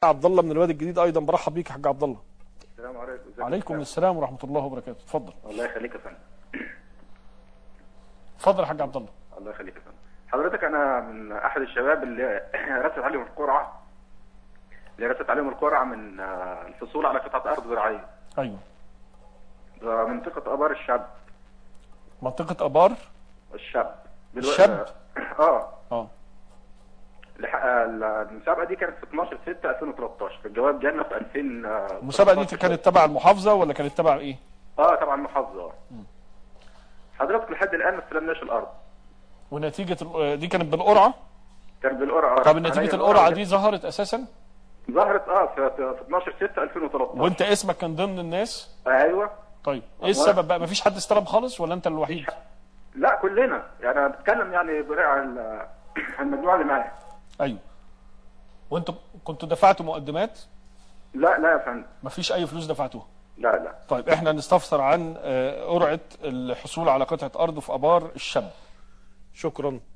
عبد الله من الوادي الجديد ايضا برحب بيك يا حاج عبد الله السلام عليكم ازيك عليكم يا السلام ورحمه الله وبركاته اتفضل فندم؟ الله يخليك يا فندم اتفضل يا حاج عبد الله الله يخليك يا فندم حضرتك انا من احد الشباب اللي رست عليهم القرعه اللي رست عليهم القرعه من آه، الحصول على قطعه ارض زراعيه ايوه ده منطقه ابار الشاب منطقه ابار الشاب الشاب؟ اه اه الح- آه، المسابقه دي كانت في 12 6 2013 الجواب جانا في 2000 آه، المسابقه دي كانت تبع المحافظه ولا كانت تبع ايه اه طبعا محافظه آه. حضرتك لحد الان ما استلمناش الارض ونتيجه ال- دي كانت بالقرعه كان بالقرعه طب عليا نتيجه القرعه القرعة دي ظهرت اساسا ظهرت اه في في 12 6 2013 وانت اسمك كان ضمن الناس ايوه طيب ايه السبب بقى مفيش حد استلم خالص ولا انت الوحيد لا كلنا يعني انا بتكلم يعني برع ال- المجموعه اللي معايا ايوه وانتوا كنتوا دفعتوا مقدمات لا لا يا فندم مفيش اي فلوس دفعتوها لا لا طيب احنا نستفسر عن آه، قرعه الحصول على قطعه ارض في ابار الشاب شكرا